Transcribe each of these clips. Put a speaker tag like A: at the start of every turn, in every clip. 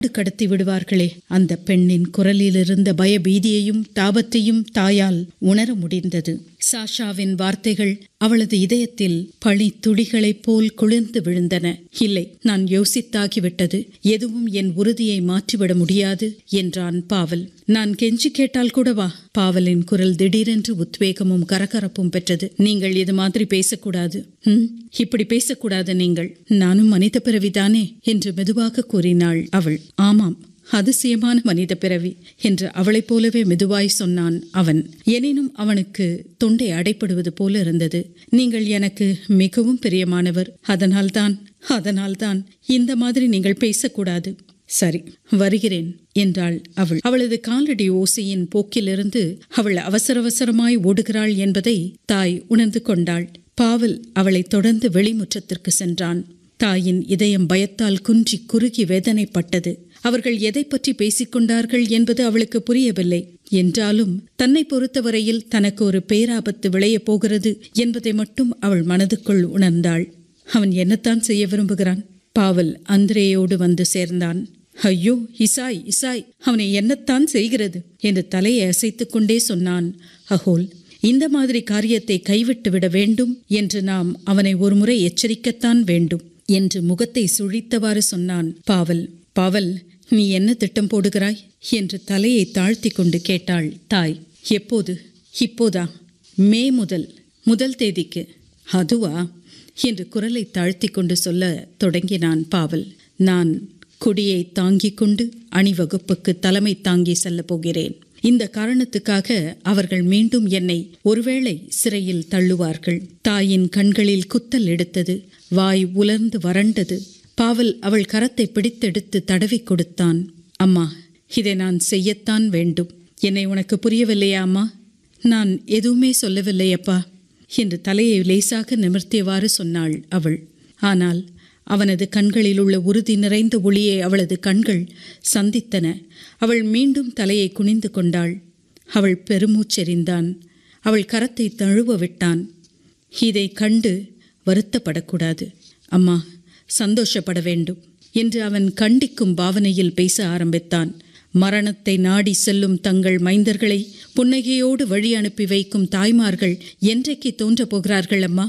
A: கடத்தி விடுவார்களே அந்த பெண்ணின் குரலிலிருந்த பயபீதியையும் தாபத்தையும் தாயால் உணர முடிந்தது சாஷாவின் வார்த்தைகள் அவளது இதயத்தில் பனி துளிகளைப் போல் குளிர்ந்து விழுந்தன இல்லை நான் யோசித்தாகிவிட்டது எதுவும் என் உறுதியை மாற்றிவிட முடியாது என்றான் பாவல் நான் கெஞ்சி கேட்டால் கூடவா பாவலின் குரல் திடீரென்று உத்வேகமும் கரகரப்பும் பெற்றது நீங்கள் இது மாதிரி பேசக்கூடாது ம் இப்படி பேசக்கூடாது நீங்கள் நானும் மனித பிறவிதானே என்று மெதுவாக கூறினாள் அவள் ஆமாம் அதிசயமான மனித பிறவி என்று அவளைப் போலவே மெதுவாய் சொன்னான் அவன் எனினும் அவனுக்கு தொண்டை அடைப்படுவது போல இருந்தது நீங்கள் எனக்கு மிகவும் பிரியமானவர் அதனால்தான் அதனால்தான் இந்த மாதிரி நீங்கள் பேசக்கூடாது சரி வருகிறேன் என்றாள் அவள் அவளது காலடி ஓசையின் போக்கிலிருந்து அவள் அவசர அவசரமாய் ஓடுகிறாள் என்பதை தாய் உணர்ந்து கொண்டாள் பாவல் அவளை தொடர்ந்து வெளிமுற்றத்திற்கு சென்றான் தாயின் இதயம் பயத்தால் குன்றி குறுகி வேதனைப்பட்டது அவர்கள் எதை பற்றி பேசிக்கொண்டார்கள் என்பது அவளுக்கு புரியவில்லை என்றாலும் தன்னை பொறுத்தவரையில் தனக்கு ஒரு பேராபத்து விளையப் போகிறது என்பதை மட்டும் அவள் மனதுக்குள் உணர்ந்தாள் அவன் என்னத்தான் செய்ய விரும்புகிறான் பாவல் அந்திரேயோடு வந்து சேர்ந்தான் ஐயோ இசாய் இசாய் அவனை என்னத்தான் செய்கிறது என்று தலையை அசைத்துக் கொண்டே சொன்னான் அகோல் இந்த மாதிரி காரியத்தை கைவிட்டு விட வேண்டும் என்று நாம் அவனை ஒருமுறை எச்சரிக்கத்தான் வேண்டும் என்று முகத்தை சுழித்தவாறு சொன்னான் பாவல் பாவல் நீ என்ன திட்டம் போடுகிறாய் என்று தலையை தாழ்த்தி கொண்டு கேட்டாள் தாய் எப்போது இப்போதா மே முதல் முதல் தேதிக்கு அதுவா என்று குரலை தாழ்த்தி கொண்டு சொல்ல தொடங்கினான் பாவல் நான் கொடியை தாங்கிக் கொண்டு அணிவகுப்புக்கு தலைமை தாங்கி செல்லப் போகிறேன் இந்த காரணத்துக்காக அவர்கள் மீண்டும் என்னை ஒருவேளை சிறையில் தள்ளுவார்கள் தாயின் கண்களில் குத்தல் எடுத்தது வாய் உலர்ந்து வறண்டது பாவல் அவள் கரத்தை பிடித்தெடுத்து தடவி கொடுத்தான் அம்மா இதை நான் செய்யத்தான் வேண்டும் என்னை உனக்கு புரியவில்லையா அம்மா நான் எதுவுமே சொல்லவில்லை அப்பா என்று தலையை லேசாக நிமிர்த்தியவாறு சொன்னாள் அவள் ஆனால் அவனது கண்களில் உள்ள உறுதி நிறைந்த ஒளியை அவளது கண்கள் சந்தித்தன அவள் மீண்டும் தலையை குனிந்து கொண்டாள் அவள் பெருமூச்செறிந்தான் அவள் கரத்தை தழுவ விட்டான் இதை கண்டு வருத்தப்படக்கூடாது அம்மா சந்தோஷப்பட வேண்டும் என்று அவன் கண்டிக்கும் பாவனையில் பேச ஆரம்பித்தான் மரணத்தை நாடி செல்லும் தங்கள் மைந்தர்களை புன்னகையோடு வழி அனுப்பி வைக்கும் தாய்மார்கள் என்றைக்கு தோன்றப் போகிறார்கள் அம்மா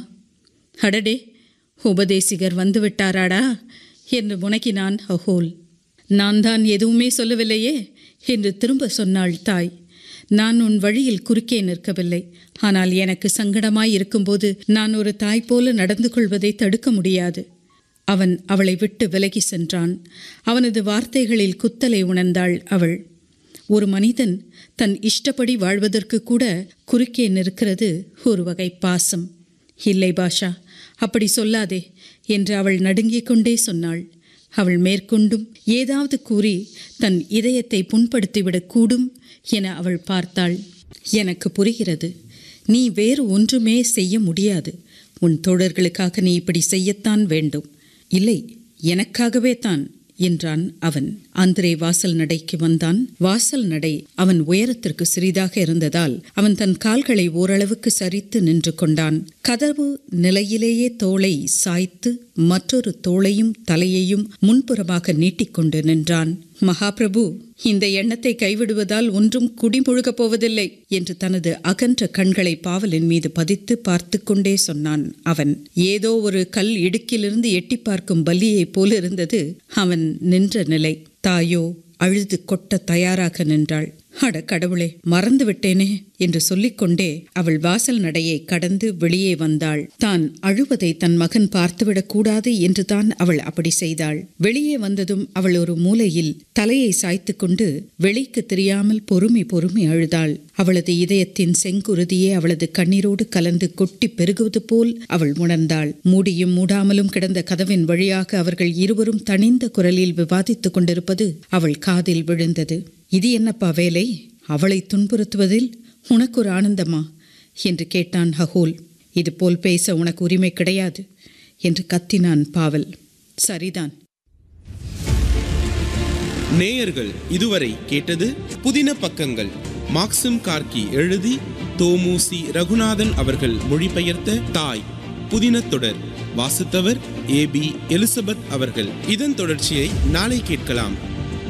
A: அடடே உபதேசிகர் வந்துவிட்டாராடா என்று முனகினான் அஹோல் நான் தான் எதுவுமே சொல்லவில்லையே என்று திரும்ப சொன்னாள் தாய் நான் உன் வழியில் குறுக்கே நிற்கவில்லை ஆனால் எனக்கு சங்கடமாய் இருக்கும்போது நான் ஒரு தாய் போல நடந்து கொள்வதை தடுக்க முடியாது அவன் அவளை விட்டு விலகி சென்றான் அவனது வார்த்தைகளில் குத்தலை உணர்ந்தாள் அவள் ஒரு மனிதன் தன் இஷ்டப்படி வாழ்வதற்கு கூட குறுக்கே நிற்கிறது ஒரு வகை பாசம் இல்லை பாஷா அப்படி சொல்லாதே என்று அவள் நடுங்கிக் கொண்டே சொன்னாள் அவள் மேற்கொண்டும் ஏதாவது கூறி தன் இதயத்தை புண்படுத்திவிடக்கூடும் என அவள் பார்த்தாள் எனக்கு புரிகிறது நீ வேறு ஒன்றுமே செய்ய முடியாது உன் தோழர்களுக்காக நீ இப்படி செய்யத்தான் வேண்டும் இல்லை எனக்காகவே தான் என்றான் அவன் அந்திரே வாசல் நடைக்கு வந்தான் வாசல் நடை அவன் உயரத்திற்கு சிறிதாக இருந்ததால் அவன் தன் கால்களை ஓரளவுக்கு சரித்து நின்று கொண்டான் கதவு நிலையிலேயே தோளை சாய்த்து மற்றொரு தோளையும் தலையையும் முன்புறமாக நீட்டிக்கொண்டு நின்றான் மகாபிரபு இந்த எண்ணத்தை கைவிடுவதால் ஒன்றும் குடிமுழுகப் போவதில்லை என்று தனது அகன்ற கண்களை பாவலின் மீது பதித்து பார்த்து கொண்டே சொன்னான் அவன் ஏதோ ஒரு கல் இடுக்கிலிருந்து எட்டி பார்க்கும் பலியைப் போல இருந்தது அவன் நின்ற நிலை தாயோ அழுது கொட்ட தயாராக நின்றாள் அட கடவுளே மறந்து விட்டேனே என்று சொல்லிக்கொண்டே அவள் வாசல் நடையை கடந்து வெளியே வந்தாள் தான் அழுவதை தன் மகன் பார்த்துவிடக் கூடாது என்றுதான் அவள் அப்படி செய்தாள் வெளியே வந்ததும் அவள் ஒரு மூலையில் தலையை சாய்த்து கொண்டு வெளிக்கு தெரியாமல் பொறுமை பொறுமை அழுதாள் அவளது இதயத்தின் செங்குருதியே அவளது கண்ணீரோடு கலந்து கொட்டி பெருகுவது போல் அவள் உணர்ந்தாள் மூடியும் மூடாமலும் கிடந்த கதவின் வழியாக அவர்கள் இருவரும் தனிந்த குரலில் விவாதித்துக் கொண்டிருப்பது அவள் காதில் விழுந்தது இது என்னப்பா வேலை அவளை துன்புறுத்துவதில் உனக்கு ஒரு ஆனந்தமா என்று கேட்டான் ஹகோல் இதுபோல் பேச உனக்கு உரிமை கிடையாது என்று கத்தினான் பாவல் சரிதான்
B: நேயர்கள் இதுவரை கேட்டது புதின பக்கங்கள் மாக்சிம் கார்கி எழுதி தோமுசி ரகுநாதன் அவர்கள் மொழிபெயர்த்த தாய் புதின தொடர் வாசித்தவர் ஏ பி எலிசபெத் அவர்கள் இதன் தொடர்ச்சியை நாளை கேட்கலாம்